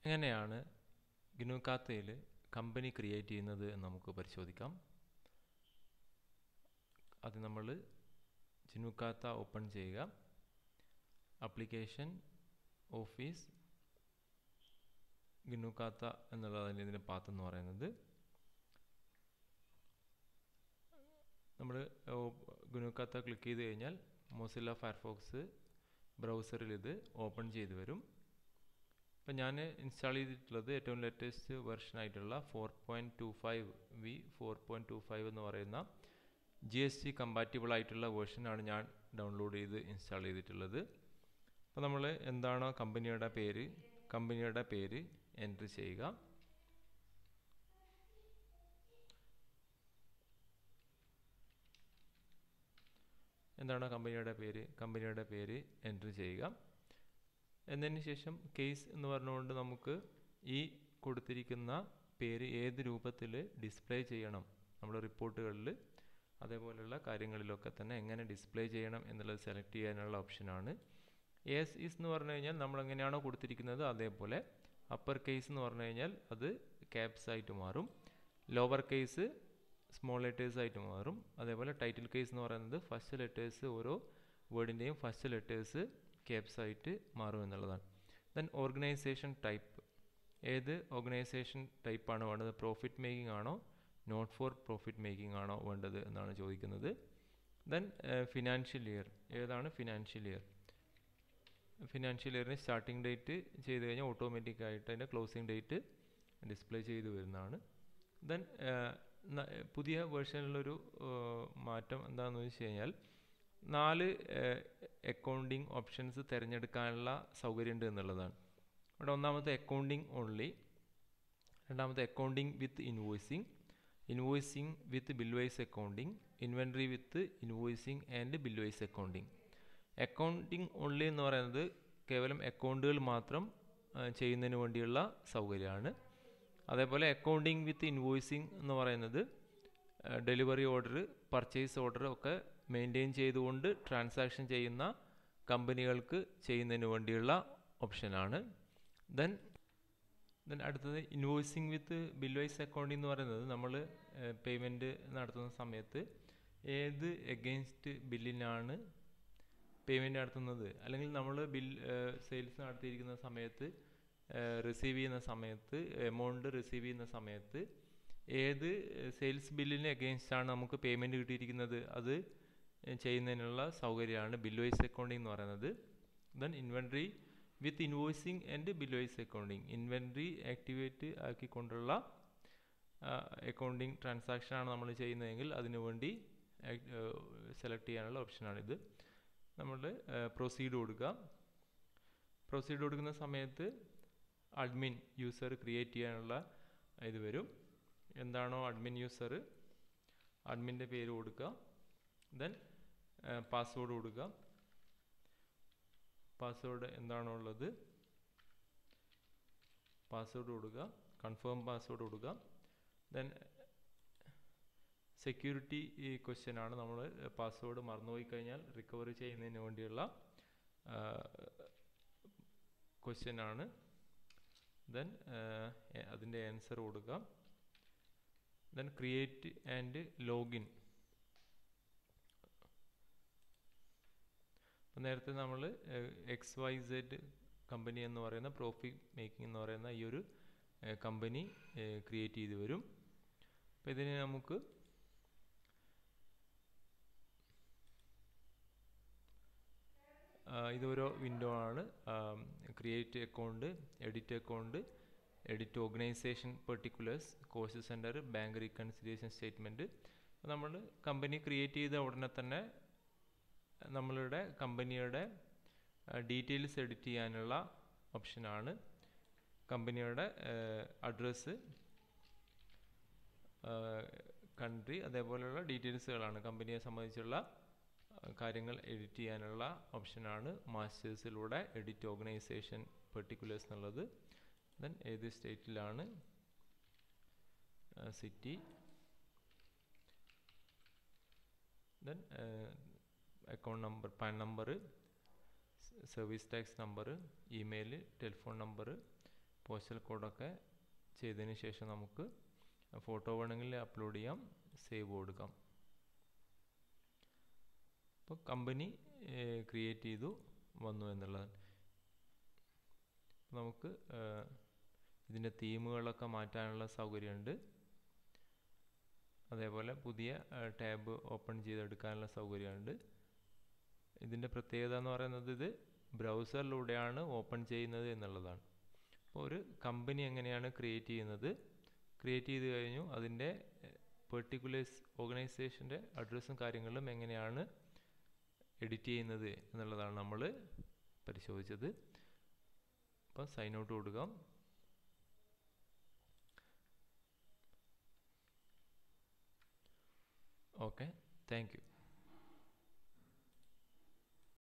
എങ്ങനെയാണ് ഗിനുക്കാത്തയിൽ company create ചെയ്യുന്നത് എന്ന് നമുക്ക് പരിശോധിക്കാം അത് നമ്മൾ ജിനുക്കാത്ത ഓപ്പൺ ചെയ്യുക ആപ്ലിക്കേഷൻ ഓഫീസ് ഗിനുക്കാത്ത എന്നുള്ളതാണ് ഇതിൻ്റെ പാത്ത് എന്ന് പറയുന്നത് നമ്മൾ ഗുനുക്കാത്ത ക്ലിക്ക് ചെയ്ത് കഴിഞ്ഞാൽ മൊസില്ല ഫയർഫോക്സ് ബ്രൗസറിൽ ഇത് ഓപ്പൺ ചെയ്ത് വരും ഇപ്പം ഞാൻ ഇൻസ്റ്റാൾ ചെയ്തിട്ടുള്ളത് ഏറ്റവും ലേറ്റസ്റ്റ് വെർഷൻ ആയിട്ടുള്ള four point two five V four point two five എന്ന് പറയുന്ന ജി എസ് ടി കമ്പാറ്റബിൾ ആയിട്ടുള്ള വേർഷനാണ് ഞാൻ ഡൗൺലോഡ് ചെയ്ത് ഇൻസ്റ്റാൾ ചെയ്തിട്ടുള്ളത് അപ്പോൾ നമ്മൾ എന്താണോ കമ്പനിയുടെ പേര് കമ്പനിയുടെ പേര് എൻട്രി ചെയ്യുക എന്താണ് കമ്പനിയുടെ പേര് കമ്പനിയുടെ പേര് എൻട്രി ചെയ്യുക എന്നതിന് ശേഷം കേസ് എന്ന് പറഞ്ഞുകൊണ്ട് നമുക്ക് ഈ കൊടുത്തിരിക്കുന്ന പേര് ഏത് രൂപത്തിൽ ഡിസ്പ്ലേ ചെയ്യണം നമ്മുടെ റിപ്പോർട്ടുകളിൽ അതേപോലെയുള്ള കാര്യങ്ങളിലൊക്കെ തന്നെ എങ്ങനെ ഡിസ്പ്ലേ ചെയ്യണം എന്നുള്ളത് സെലക്ട് ചെയ്യാനുള്ള ഓപ്ഷനാണ് എസ് ഇസ് എന്ന് പറഞ്ഞു കഴിഞ്ഞാൽ നമ്മൾ എങ്ങനെയാണോ കൊടുത്തിരിക്കുന്നത് അതേപോലെ അപ്പർ കേസ് എന്ന് പറഞ്ഞു കഴിഞ്ഞാൽ അത് ക്യാപ്സ് ആയിട്ട് മാറും ലോവർ കേസ് സ്മോൾ ലെറ്റേഴ്സ് ആയിട്ട് മാറും അതേപോലെ ടൈറ്റിൽ കേസ് എന്ന് പറയുന്നത് ഫസ്റ്റ് ലെറ്റേഴ്സ് ഓരോ വേർഡിൻ്റെയും ഫസ്റ്റ് ലെറ്റേഴ്സ് ക്യാപ്സ് ആയിട്ട് മാറും എന്നുള്ളതാണ് ദെൻ ഓർഗനൈസേഷൻ ടൈപ്പ് ഏത് ഓർഗനൈസേഷൻ ടൈപ്പാണ് വേണ്ടത് പ്രോഫിറ്റ് മേക്കിംഗ് ആണോ നോട്ട് ഫോർ പ്രോഫിറ്റ് മേക്കിംഗ് ആണോ വേണ്ടത് എന്നാണ് ചോദിക്കുന്നത് ദെൻ ഫിനാൻഷ്യൽ ഇയർ ഏതാണ് ഫിനാൻഷ്യൽ ഇയർ ഫിനാൻഷ്യൽ ഇയറിന് സ്റ്റാർട്ടിംഗ് ഡേറ്റ് ചെയ്ത് കഴിഞ്ഞാൽ ഓട്ടോമാറ്റിക്കായിട്ട് അതിൻ്റെ ക്ലോസിംഗ് ഡേറ്റ് ഡിസ്പ്ലേ ചെയ്ത് വരുന്നതാണ് ദെൻ പുതിയ വേർഷനിലൊരു മാറ്റം എന്താണെന്ന് വെച്ച് കഴിഞ്ഞാൽ നാല് അക്കൗണ്ടിങ് ഓപ്ഷൻസ് തിരഞ്ഞെടുക്കാനുള്ള സൗകര്യമുണ്ട് എന്നുള്ളതാണ് ഇവിടെ ഒന്നാമത്തെ അക്കൗണ്ടിങ് ഓൺലി രണ്ടാമത്തെ accounting with invoicing invoicing with bill wise accounting inventory with invoicing and bill wise accounting accounting only എന്ന് പറയുന്നത് കേവലം അക്കൗണ്ടുകൾ മാത്രം ചെയ്യുന്നതിന് വേണ്ടിയുള്ള സൗകര്യമാണ് അതേപോലെ അക്കൗണ്ടിങ് വിത്ത് ഇൻവോയ്സിങ് എന്ന് പറയുന്നത് ഡെലിവറി ഓർഡർ പർച്ചേസ് ഓർഡർ ഒക്കെ മെയിൻറ്റെയിൻ ചെയ്തുകൊണ്ട് ട്രാൻസാക്ഷൻ ചെയ്യുന്ന കമ്പനികൾക്ക് ചെയ്യുന്നതിന് വേണ്ടിയുള്ള ഓപ്ഷനാണ് ദെൻ ദെൻ അടുത്തത് ഇൻവോയ്സിങ് വിത്ത് ബിൽവൈസ് അക്കൗണ്ടിങ് എന്ന് പറയുന്നത് നമ്മൾ പേയ്മെൻറ്റ് നടത്തുന്ന സമയത്ത് ഏത് എഗെയിൻസ്റ്റ് ബില്ലിനാണ് പേയ്മെൻറ്റ് നടത്തുന്നത് അല്ലെങ്കിൽ നമ്മൾ ബിൽ സെയിൽസ് നടത്തിയിരിക്കുന്ന സമയത്ത് റിസീവ് ചെയ്യുന്ന സമയത്ത് എമൗണ്ട് റിസീവ് ചെയ്യുന്ന സമയത്ത് ഏത് സെയിൽസ് ബില്ലിന് എഗെയിൻസ്റ്റ് ആണ് നമുക്ക് പേയ്മെൻറ്റ് കിട്ടിയിരിക്കുന്നത് അത് ചെയ്യുന്നതിനുള്ള സൗകര്യമാണ് ബിൽ വൈസ് അക്കൗണ്ടിങ് എന്ന് പറയുന്നത് then inventory with invoicing and bill wise accounting inventory activate ആക്കിക്കൊണ്ടുള്ള അക്കൗണ്ടിങ് ട്രാൻസാക്ഷനാണ് നമ്മൾ ചെയ്യുന്നതെങ്കിൽ അതിനു വേണ്ടി സെലക്ട് ചെയ്യാനുള്ള ഓപ്ഷനാണിത് നമ്മൾ പ്രൊസീഡ് കൊടുക്കുക പ്രൊസീഡ് കൊടുക്കുന്ന സമയത്ത് അഡ്മിൻ യൂസർ ക്രിയേറ്റ് ചെയ്യാനുള്ള ഇത് വരും എന്താണോ അഡ്മിൻ യൂസർ അഡ്മിൻ്റെ പേര് കൊടുക്കുക ദെൻ പാസ്വേഡ് കൊടുക്കുക പാസ്വേഡ് എന്താണോ ഉള്ളത് പാസ്വേഡ് കൊടുക്കുക കൺഫേം പാസ്വേഡ് കൊടുക്കുക ദെൻ സെക്യൂരിറ്റി ഈ ക്വസ്റ്റ്യൻ ആണ് നമ്മൾ പാസ്വേഡ് മറന്നുപോയി കഴിഞ്ഞാൽ റിക്കവറി ചെയ്യുന്നതിന് വേണ്ടിയുള്ള ക്വസ്റ്റ്യൻ ആണ് ദെൻ അതിൻ്റെ ആൻസർ കൊടുക്കുക ദെൻ ക്രിയേറ്റ് ആൻഡ് ലോഗിൻ അപ്പം നേരത്തെ നമ്മൾ എക്സ് വൈ സെഡ് കമ്പനി എന്ന് പറയുന്ന പ്രോഫിറ്റ് മേക്കിംഗ് എന്ന് പറയുന്ന ഈ ഒരു കമ്പനി ക്രിയേറ്റ് ചെയ്ത് വരും അപ്പം ഇതിന് നമുക്ക് ഇതൊരു വിൻഡോ ആണ് create account edit account edit organisation particulars കോഴ്സ് സെൻറ്റർ ബാങ്ക് റീകൺസിലിയേഷൻ സ്റ്റേറ്റ്മെൻറ്റ് നമ്മൾ കമ്പനി ക്രിയേറ്റ് ചെയ്ത ഉടനെ തന്നെ നമ്മളുടെ കമ്പനിയുടെ ഡീറ്റെയിൽസ് എഡിറ്റ് ചെയ്യാനുള്ള ഓപ്ഷനാണ് കമ്പനിയുടെ അഡ്രസ്സ് കൺട്രി അതേപോലെയുള്ള ഡീറ്റെയിൽസുകളാണ് കമ്പനിയെ സംബന്ധിച്ചുള്ള കാര്യങ്ങൾ എഡിറ്റ് ചെയ്യാനുള്ള ഓപ്ഷനാണ് മാസ്റ്റേഴ്സിലൂടെ എഡിറ്റ് ഓർഗനൈസേഷൻ പെർട്ടിക്കുലേഴ്സ് എന്നുള്ളത് ദെൻ ഏത് സ്റ്റേറ്റിലാണ് city then account number PAN number service tax number email telephone number postal കോഡൊക്കെ ചെയ്തതിന് ശേഷം നമുക്ക് ഫോട്ടോ വേണമെങ്കിൽ അപ്ലോഡ് ചെയ്യാം സേവ് കൊടുക്കാം അപ്പോൾ കമ്പനി ക്രിയേറ്റ് ചെയ്തു വന്നു എന്നുള്ളതാണ് നമുക്ക് ഇതിൻ്റെ തീമുകളൊക്കെ മാറ്റാനുള്ള സൗകര്യമുണ്ട് അതേപോലെ പുതിയ ടാബ് ഓപ്പൺ ചെയ്തെടുക്കാനുള്ള സൗകര്യമുണ്ട് ഇതിൻ്റെ പ്രത്യേകത എന്ന് പറയുന്നത് ഇത് ബ്രൗസറിലൂടെയാണ് ഓപ്പൺ ചെയ്യുന്നത് എന്നുള്ളതാണ് അപ്പോൾ ഒരു കമ്പനി എങ്ങനെയാണ് ക്രിയേറ്റ് ചെയ്യുന്നത് ക്രിയേറ്റ് ചെയ്ത് കഴിഞ്ഞു അതിൻ്റെ പെർട്ടിക്കുലേഴ്സ് ഓർഗനൈസേഷൻ്റെ അഡ്രസ്സും കാര്യങ്ങളും എങ്ങനെയാണ് എഡിറ്റ് ചെയ്യുന്നത് എന്നുള്ളതാണ് നമ്മൾ പരിശോധിച്ചത് അപ്പം സൈൻ ഔട്ട് കൊടുക്കാം ഓക്കെ താങ്ക് യു